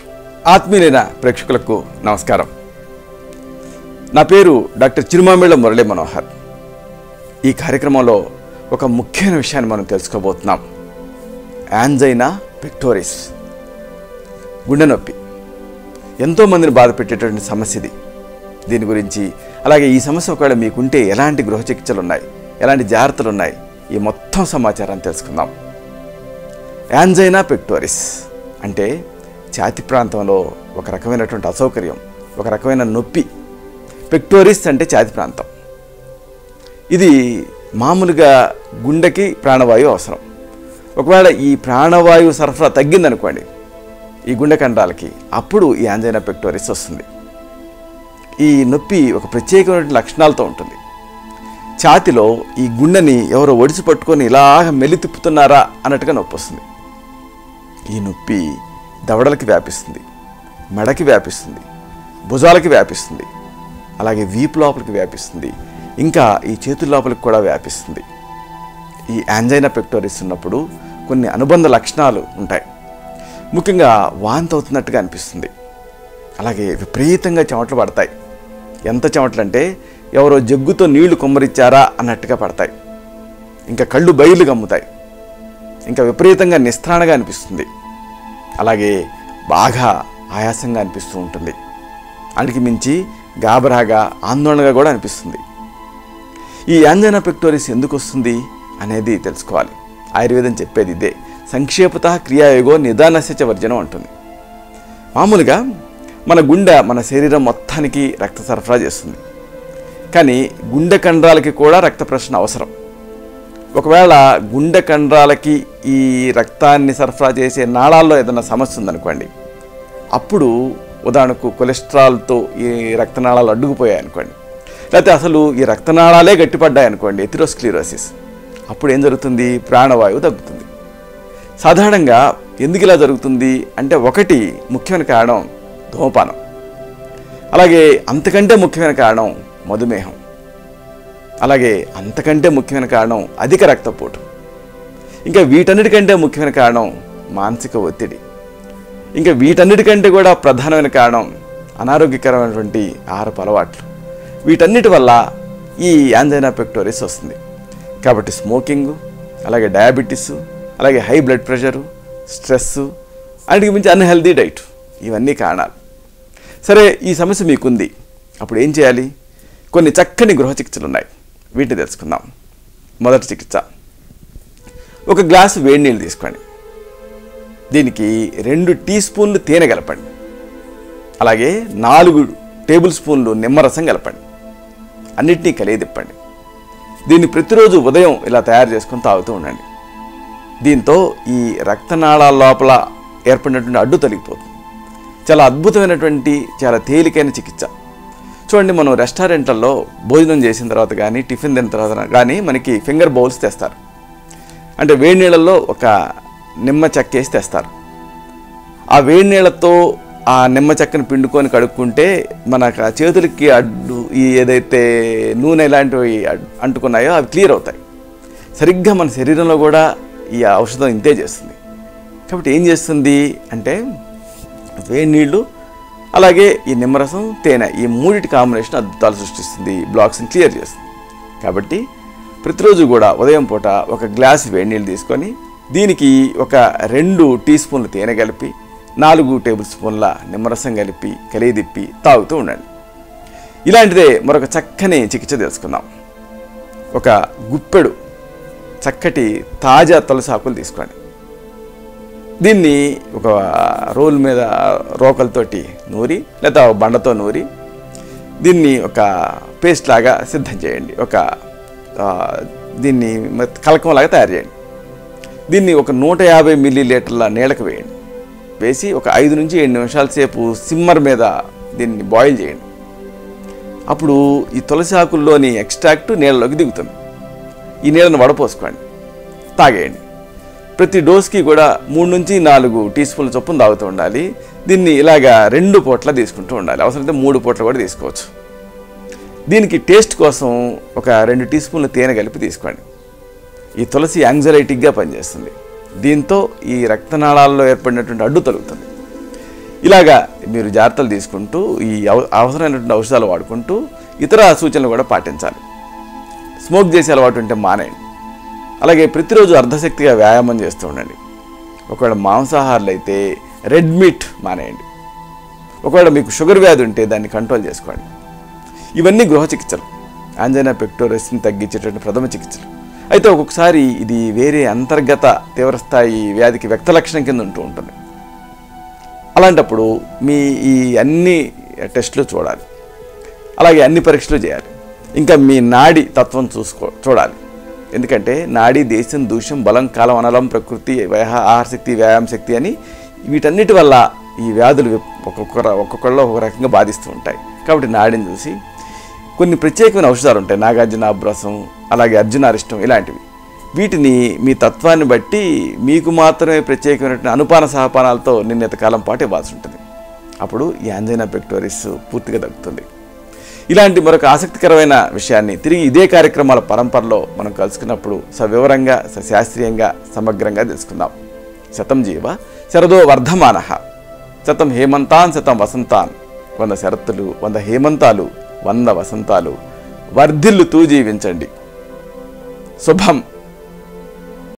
ఆత్మీయులైన ప్రేక్షకులకు నమస్కారం నా పేరు డాక్టర్ చిరుమామిళ్ళ మురళీ మనోహర్ ఈ కార్యక్రమంలో ఒక ముఖ్యమైన విషయాన్ని మనం తెలుసుకోబోతున్నాం యాంజైనా పిక్టోరిస్ గుండె నొప్పి ఎంతోమందిని బాధ పెట్టేటువంటి సమస్య ఇది దీని గురించి అలాగే ఈ సమస్య ఒకవేళ మీకుంటే ఎలాంటి గృహ చికిత్సలు ఉన్నాయి ఎలాంటి జాగ్రత్తలు ఉన్నాయి ఈ మొత్తం సమాచారాన్ని తెలుసుకుందాం యాంజైనా పెక్టోరిస్ అంటే ఛాతి ప్రాంతంలో ఒక రకమైనటువంటి అసౌకర్యం ఒక రకమైన నొప్పి పెక్టోరిస్ అంటే ఛాతి ప్రాంతం ఇది మామూలుగా గుండెకి ప్రాణవాయువు అవసరం ఒకవేళ ఈ ప్రాణవాయువు సరఫరా తగ్గిందనుకోండి ఈ గుండె కండాలకి అప్పుడు ఈ యాంజైనా పెక్టోరిస్ వస్తుంది ఈ నొప్పి ఒక ప్రత్యేకమైన లక్షణాలతో ఉంటుంది ఛాతిలో ఈ గుండెని ఎవరో ఒడిసి పట్టుకొని ఇలాగ మెల్లి తిప్పుతున్నారా అన్నట్టుగా నొప్పి వస్తుంది ఈ నొప్పి దవడలకి వ్యాపిస్తుంది మెడకి వ్యాపిస్తుంది భుజాలకి వ్యాపిస్తుంది అలాగే వీపు లోపలికి వ్యాపిస్తుంది ఇంకా ఈ చేతుల లోపలికి కూడా వ్యాపిస్తుంది ఈ యాంజైనా పెక్టోరిస్ ఉన్నప్పుడు కొన్ని అనుబంధ లక్షణాలు ఉంటాయి ముఖ్యంగా వాంతి అవుతున్నట్టుగా అనిపిస్తుంది అలాగే విపరీతంగా చెమటలు పడతాయి ఎంత చెమటలు అంటే ఎవరో జగ్గుతో నీళ్లు కొమ్మరిచ్చారా అన్నట్టుగా పడతాయి ఇంకా కళ్ళు బయలు గమ్ముతాయి ఇంకా విపరీతంగా నిస్త్రాణగా అనిపిస్తుంది అలాగే బాగా ఆయాసంగా అనిపిస్తూ ఉంటుంది అడికి మించి గాబరాగా ఆందోళనగా కూడా అనిపిస్తుంది ఈ యాంజైనా పెక్టోరిస్ ఎందుకు వస్తుంది అనేది తెలుసుకోవాలి ఆయుర్వేదం చెప్పేది ఇదే సంక్షేపత క్రియాయోగో నిదానస్య వర్జనం అంటుంది మామూలుగా మన గుండె మన శరీరం మొత్తానికి రక్త సరఫరా చేస్తుంది కానీ గుండె కండరాలకి కూడా రక్త ప్రశ్న అవసరం ఒకవేళ గుండె కండరాలకి ఈ రక్తాన్ని సరఫరా చేసే నాళాల్లో ఏదైనా సమస్య ఉందనుకోండి అప్పుడు ఉదాహరణకు కొలెస్ట్రాల్తో ఈ రక్తనాళాలు అడ్డుకుపోయాయి అనుకోండి లేకపోతే అసలు ఈ రక్తనాళాలే గట్టిపడ్డాయి అనుకోండి ఎథిరోస్క్లీరోసిస్ అప్పుడు ఏం జరుగుతుంది ప్రాణవాయువు తగ్గుతుంది సాధారణంగా ఎందుకు ఇలా జరుగుతుంది అంటే ఒకటి ముఖ్యమైన కారణం ధూమపానం అలాగే అంతకంటే ముఖ్యమైన కారణం మధుమేహం అలాగే అంతకంటే ముఖ్యమైన కారణం అధిక రక్తపోటు ఇంకా వీటన్నిటికంటే ముఖ్యమైన కారణం మానసిక ఒత్తిడి ఇంకా వీటన్నిటికంటే కూడా ప్రధానమైన కారణం అనారోగ్యకరమైనటువంటి ఆహారపు అలవాట్లు వీటన్నిటి వల్ల ఈ యాంజైనా పెక్టోరిస్ వస్తుంది కాబట్టి స్మోకింగ్ అలాగే డయాబెటీస్ అలాగే హై బ్లడ్ ప్రెషరు స్ట్రెస్ అన్నిటికి మించి అన్హెల్దీ డైట్ ఇవన్నీ కారణాలు సరే ఈ సమస్య మీకుంది అప్పుడు ఏం చేయాలి కొన్ని చక్కని గృహ చికిత్సలు ఉన్నాయి వీటిని తెలుసుకుందాం మొదటి చికిత్స ఒక గ్లాసు వేడి నీళ్ళు తీసుకోండి దీనికి రెండు టీ స్పూన్లు తేనె కలపండి అలాగే నాలుగు టేబుల్ స్పూన్లు నిమ్మరసం కలపండి అన్నిటినీ కలియదిప్పండి దీన్ని ప్రతిరోజు ఉదయం ఇలా తయారు చేసుకొని తాగుతూ ఉండండి దీంతో ఈ రక్తనాళాల లోపల ఏర్పడినటువంటి అడ్డు తొలగిపోతుంది చాలా అద్భుతమైనటువంటి చాలా తేలికైన చికిత్స చూడండి మనం రెస్టారెంట్లలో భోజనం చేసిన తర్వాత కానీ టిఫిన్ తిన్న తర్వాత కానీ మనకి ఫింగర్ బౌల్స్ తెస్తారు అంటే వేడి నీళ్ళల్లో ఒక నిమ్మ చెక్క వేసి తెస్తారు ఆ వేడి నీళ్ళతో ఆ నిమ్మ చెక్కను పిండుకొని కడుక్కుంటే మన చేతులకి అడ్డు ఈ ఏదైతే నూనె ఇలాంటివి అడ్- అంటుకున్నాయో అవి క్లియర్ అవుతాయి సరిగ్గా మన శరీరంలో కూడా ఈ ఔషధం ఇంతే చేస్తుంది కాబట్టి ఏం చేస్తుంది అంటే వేడి నీళ్ళు అలాగే ఈ నిమ్మరసం తేనె ఈ మూడిటి కాంబినేషన్ అద్భుతాలు సృష్టిస్తుంది బ్లాక్స్ని క్లియర్ చేస్తుంది కాబట్టి ప్రతిరోజు కూడా ఉదయం పూట ఒక గ్లాస్ వేడి నీళ్ళు తీసుకొని దీనికి ఒక రెండు టీ స్పూన్లు తేనె కలిపి నాలుగు టేబుల్ స్పూన్ల నిమ్మరసం కలిపి కలిదిప్పి తాగుతూ ఉండండి ఇలాంటిదే మరొక చక్కని చికిత్స తెలుసుకుందాం ఒక గుప్పెడు చక్కటి తాజా తులసి ఆకులు తీసుకోండి దీన్ని ఒక రోల్ మీద రోకలతోటి నూరి లేదా ఒక బండతో నూరి దీన్ని ఒక పేస్ట్ లాగా సిద్ధం చేయండి ఒక ఆ, దీన్ని మెత్త- కలకంలాగా తయారు చేయండి దీన్ని ఒక నూట యాభై మిల్లీ లీటర్ల నీళ్ళకి వేయండి వేసి ఒక ఐదు నుంచి ఏడు నిమిషాల సేపు సిమ్మర్ మీద దీన్ని బాయిల్ చేయండి అప్పుడు ఈ తులసి ఆకుల్లోని ఎక్స్ట్రాక్ట్ నీళ్ళలోకి దిగుతుంది ఈ నీళ్ళను వడపోసుకోండి తాగేయండి ప్రతి డోస్కి కూడా మూడు నుంచి నాలుగు టీ స్పూన్ల చొప్పున తాగుతూ ఉండాలి దీన్ని ఇలాగా రెండు పూట్ల తీసుకుంటూ ఉండాలి అవసరమైతే మూడు పూట్ల కూడా తీసుకోవచ్చు దీనికి టేస్ట్ కోసం ఒక రెండు టీ స్పూన్ల తేనె కలిపి తీసుకోండి ఈ తులసి యాంగ్జైటీగా పనిచేస్తుంది దీంతో ఈ రక్తనాళాల్లో ఏర్పడినటువంటి అడ్డు తొలుగుతుంది ఇలాగా మీరు జాగ్రత్తలు తీసుకుంటూ ఈ అవ- అవసరమైనటువంటి ఔషధాలు వాడుకుంటూ ఇతర సూచనలు కూడా పాటించాలి స్మోక్ చేసే అలవాటు ఉంటే మానేయండి అలాగే ప్రతిరోజు అర్ధశక్తిగా వ్యాయామం చేస్తూ ఉండండి ఒకవేళ మాంసాహారులు అయితే రెడ్ మీట్ మానేయండి ఒకవేళ మీకు షుగర్ వ్యాధి ఉంటే దాన్ని కంట్రోల్ చేసుకోండి ఇవన్నీ గృహ చికిత్సలు ఆంజైనా పెక్టోరస్ని తగ్గించేటువంటి ప్రథమ చికిత్సలు అయితే ఒక్కొక్కసారి ఇది వేరే అంతర్గత తీవ్రస్థాయి వ్యాధికి వ్యక్త లక్షణం కింద ఉంటూ ఉంటుంది అలాంటప్పుడు మీ ఈ అన్ని టెస్టులు చూడాలి అలాగే అన్ని పరీక్షలు చేయాలి ఇంకా మీ నాడి తత్వం చూసుకో చూడాలి ఎందుకంటే నాడి దేశం దూష్యం బలం కాలం అనలం ప్రకృతి వయహ ఆహార శక్తి వ్యాయామ శక్తి అని వీటన్నిటి వల్ల ఈ వ్యాధులు ఒక్కొక్కర ఒక్కొక్కళ్ళలో ఒక్కొక్క రకంగా బాధిస్తూ ఉంటాయి కాబట్టి నాడిని చూసి కొన్ని ప్రత్యేకమైన ఔషధాలు ఉంటాయి నాగార్జున అభ్రసం అలాగే అర్జునారిష్టం ఇలాంటివి వీటిని మీ తత్వాన్ని బట్టి మీకు మాత్రమే ప్రత్యేకమైనటువంటి అనుపాన సహపానాలతో నిన్నత కాలం పాటు ఇవ్వాల్సి ఉంటుంది అప్పుడు ఈ యాంజైనా పెక్టోరిస్ పూర్తిగా తగ్గుతుంది ఇలాంటి మరొక ఆసక్తికరమైన విషయాన్ని తిరిగి ఇదే కార్యక్రమాల పరంపరలో మనం కలుసుకున్నప్పుడు సవివరంగా సశాస్త్రీయంగా సమగ్రంగా తెలుసుకుందాం శతం జీవ శరదో వర్ధమాన శతం హేమంతాన్ శతం వసంతాన్ వంద శరత్తులు వంద హేమంతాలు వంద వసంతాలు వర్ధిల్లుతూ జీవించండి శుభం